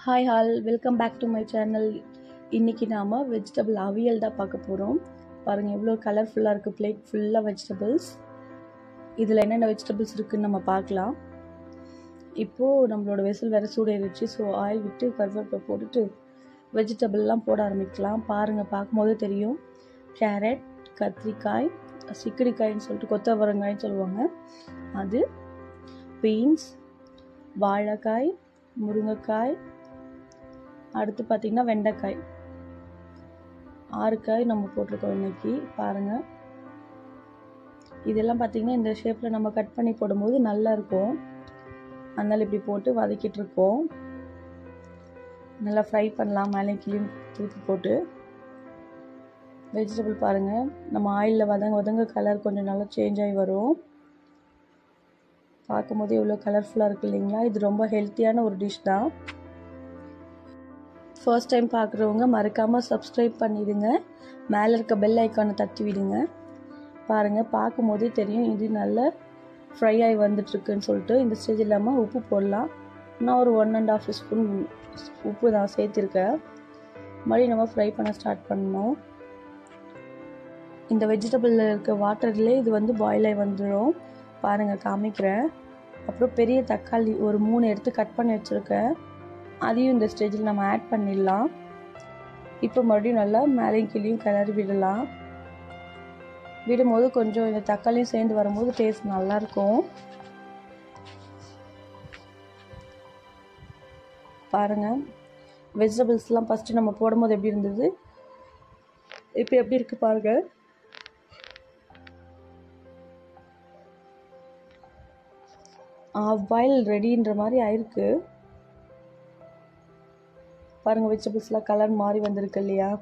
hi all welcome back to my channel இன்றைக்கி நாம் vegetable அவியல் தான் பார்க்க போகிறோம் பாருங்கள் எவ்வளோ கலர்ஃபுல்லாக இருக்குது பிளேட் ஃபுல்லாக வெஜிடபிள்ஸ் இதில் என்னென்ன வெஜிடபிள்ஸ் இருக்குதுன்னு நம்ம பார்க்கலாம் இப்போது நம்மளோட வெசல் வேறு சூடாயிருச்சு ஸோ ஆயில் விட்டு கருவேப்பிலை போட்டுட்டு வெஜிடபிள்லாம் போட ஆரம்பிக்கலாம் பாருங்கள் பார்க்கும்போது தெரியும் கேரட் கத்திரிக்காய் சிக்கடிக்காய்ன்னு சொல்லிட்டு கொத்தவரங்காய்ன்னு சொல்லுவாங்க அது பீன்ஸ் வாழைக்காய் முருங்கைக்காய் அடுத்து பார்த்திங்கன்னா வெண்டைக்காய் ஆறு காய் நம்ம போட்டிருக்கோம் இன்னைக்கு பாருங்கள் இதெல்லாம் பார்த்திங்கன்னா இந்த ஷேப்பில் நம்ம கட் பண்ணி போடும்போது நல்லா இருக்கும் அதனால் இப்படி போட்டு வதக்கிட்டு இருக்கோம் நல்லா ஃப்ரை பண்ணலாம் மேலே கிளீன் தூக்கி போட்டு வெஜிடபிள் பாருங்கள் நம்ம ஆயிலில் வதங்க வதங்க கலர் கொஞ்சம் நல்லா சேஞ்ச் ஆகி வரும் பார்க்கும்போது எவ்வளோ கலர்ஃபுல்லாக இருக்குது இல்லைங்களா இது ரொம்ப ஹெல்த்தியான ஒரு டிஷ் தான் ஃபர்ஸ்ட் டைம் பார்க்குறவங்க மறக்காமல் சப்ஸ்கிரைப் பண்ணிவிடுங்க மேலே இருக்க பெல் ஐக்கானை தட்டி விடுங்க பாருங்கள் பார்க்கும்போதே தெரியும் இது நல்லா ஃப்ரை ஆகி வந்துட்டுருக்குன்னு சொல்லிட்டு இந்த ஸ்டேஜ் இல்லாமல் உப்பு போடலாம் நான் ஒரு ஒன் அண்ட் ஆஃப் ஸ்பூன் உப்பு தான் சேர்த்துருக்கேன் மறுபடியும் நம்ம ஃப்ரை பண்ண ஸ்டார்ட் பண்ணணும் இந்த வெஜிடபிளில் இருக்க வாட்டர்லேயே இது வந்து பாயில் ஆகி வந்துடும் பாருங்கள் காமிக்கிறேன் அப்புறம் பெரிய தக்காளி ஒரு மூணு எடுத்து கட் பண்ணி வச்சுருக்கேன் அதையும் இந்த ஸ்டேஜில் நம்ம ஆட் பண்ணிடலாம் இப்போ மறுபடியும் நல்லா மேலேயும் கீழேயும் கிளறி விடலாம் விடும்போது கொஞ்சம் இந்த தக்காளியும் சேர்ந்து வரும்போது டேஸ்ட் நல்லாயிருக்கும் பாருங்கள் வெஜிடபிள்ஸ்லாம் ஃபஸ்ட்டு நம்ம போடும்போது எப்படி இருந்தது இப்போ எப்படி இருக்குது பாருங்கள் ஆஃப் பாயில் ரெடின்ற மாதிரி ஆயிருக்கு பாருங்கள் வெஜிடபிள்ஸ்லாம் கலர் மாறி வந்திருக்கு இல்லையா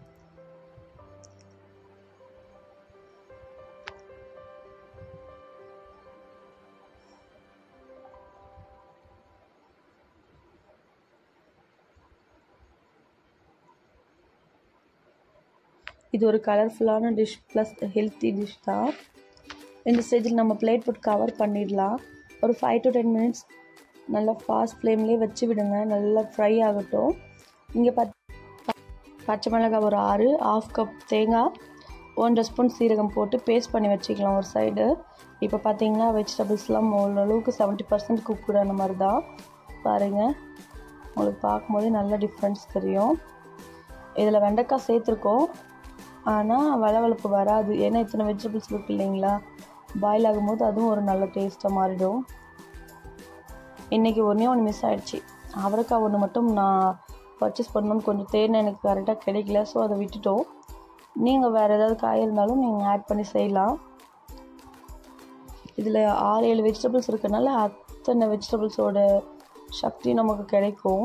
இது ஒரு கலர்ஃபுல்லான டிஷ் ப்ளஸ் ஹெல்த்தி டிஷ் தான் இந்த ஸ்டேஜில் நம்ம பிளேட் போட்டு கவர் பண்ணிடலாம் ஒரு ஃபைவ் டு டென் மினிட்ஸ் நல்லா ஃபாஸ்ட் ஃப்ளேம்லேயே வச்சு விடுங்க நல்லா ஃப்ரை ஆகட்டும் இங்கே பத் பச்சை மிளகாய் ஒரு ஆறு ஆஃப் கப் தேங்காய் ஒன்றரை ஸ்பூன் சீரகம் போட்டு பேஸ்ட் பண்ணி வச்சுக்கலாம் ஒரு சைடு இப்போ பார்த்தீங்கன்னா வெஜிடபிள்ஸ்லாம் ஓரளவுக்கு செவன்ட்டி பர்சன்ட் குக்குடான மாதிரி தான் பாருங்கள் உங்களுக்கு பார்க்கும்போதே நல்ல டிஃப்ரென்ஸ் தெரியும் இதில் வெண்டைக்காய் சேர்த்துருக்கோம் ஆனால் வளவளப்பு வராது ஏன்னா இத்தனை வெஜிடபிள்ஸ் இருக்கு இல்லைங்களா பாயில் ஆகும்போது அதுவும் ஒரு நல்ல டேஸ்ட்டாக மாறிடும் இன்றைக்கி ஒன்றே ஒன்று மிஸ் ஆகிடுச்சு அவரைக்காய் ஒன்று மட்டும் நான் பர்ச்சேஸ் பண்ணணும்னு கொஞ்சம் தேன் எனக்கு கரெக்டாக கிடைக்கல ஸோ அதை விட்டுட்டோம் நீங்கள் வேறு ஏதாவது காய் இருந்தாலும் நீங்கள் ஆட் பண்ணி செய்யலாம் இதில் ஆறு ஏழு வெஜிடபிள்ஸ் இருக்கனால அத்தனை வெஜிடபிள்ஸோட சக்தி நமக்கு கிடைக்கும்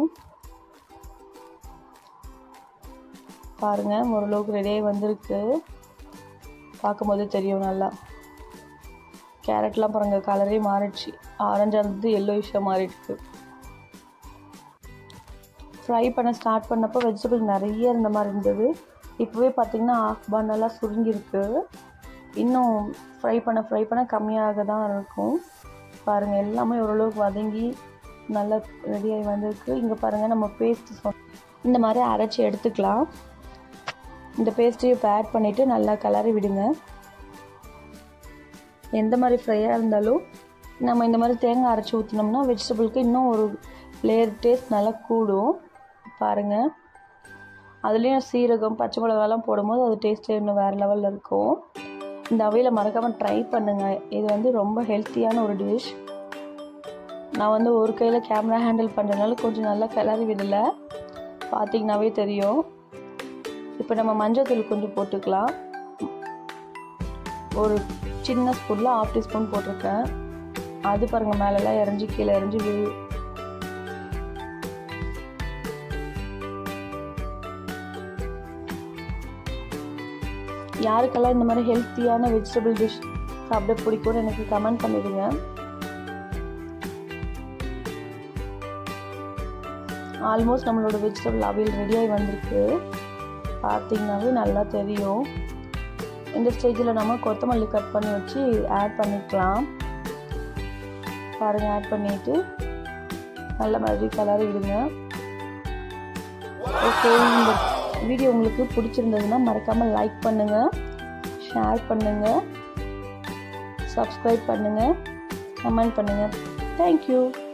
பாருங்கள் ஓரளவுக்கு ரெடியாகி வந்திருக்கு பார்க்கும்போது தெரியும் நல்லா கேரட்லாம் பாருங்கள் கலரே மாறிடுச்சு ஆரஞ்சாக இருந்தது எல்லோயிஷாக மாறிடுக்கு ஃப்ரை பண்ண ஸ்டார்ட் பண்ணப்போ வெஜிடபிள் நிறைய இருந்த மாதிரி இருந்தது இப்போவே பார்த்திங்கன்னா ஆஃப் பண்ணெல்லாம் சுருங்கியிருக்கு இன்னும் ஃப்ரை பண்ண ஃப்ரை பண்ண கம்மியாக தான் இருக்கும் பாருங்கள் எல்லாமே ஓரளவுக்கு வதங்கி நல்லா ரெடியாகி வந்திருக்கு இங்கே பாருங்கள் நம்ம பேஸ்ட் இந்த மாதிரி அரைச்சி எடுத்துக்கலாம் இந்த பேஸ்ட்டையும் இப்போ ஆட் பண்ணிவிட்டு நல்லா கலரி விடுங்க எந்த மாதிரி ஃப்ரையாக இருந்தாலும் நம்ம இந்த மாதிரி தேங்காய் அரைச்சி ஊற்றினோம்னா வெஜிடபிளுக்கு இன்னும் ஒரு லேயர் டேஸ்ட் நல்லா கூடும் பாருங்கள் அதுலேயும் சீரகம் பச்சை மிளகாலாம் போடும்போது அது டேஸ்ட்டு இன்னும் வேறு லெவலில் இருக்கும் இந்த அவையில் மறக்காமல் ட்ரை பண்ணுங்கள் இது வந்து ரொம்ப ஹெல்த்தியான ஒரு டிஷ் நான் வந்து ஒரு கையில் கேமரா ஹேண்டில் பண்ணுறதுனால கொஞ்சம் நல்லா கிளறி விடலை பார்த்திங்கனாவே தெரியும் இப்போ நம்ம மஞ்சள் தூள் கொஞ்சம் போட்டுக்கலாம் ஒரு சின்ன ஸ்பூனில் ஆஃப் டீஸ்பூன் போட்டிருக்கேன் அது பாருங்கள் மேலெல்லாம் இறஞ்சி கீழே இறஞ்சி விழு யாருக்கெல்லாம் இந்த மாதிரி ஹெல்த்தியான வெஜிடபிள் டிஷ் சாப்பிட பிடிக்கும்னு எனக்கு கமெண்ட் பண்ணிடுங்க ஆல்மோஸ்ட் நம்மளோட வெஜிடபிள் அவியல் ரெடியாகி வந்திருக்கு பார்த்தீங்கன்னாவே நல்லா தெரியும் இந்த ஸ்டேஜில் நம்ம கொத்தமல்லி கட் பண்ணி வச்சு ஆட் பண்ணிக்கலாம் பாருங்கள் ஆட் பண்ணிவிட்டு நல்ல மாதிரி கலரி விடுங்க ஓகே இந்த வீடியோ உங்களுக்கு பிடிச்சிருந்ததுன்னா மறக்காமல் லைக் பண்ணுங்கள் ஷேர் பண்ணுங்கள் சப்ஸ்கிரைப் பண்ணுங்கள் கமெண்ட் பண்ணுங்கள் தேங்க்யூ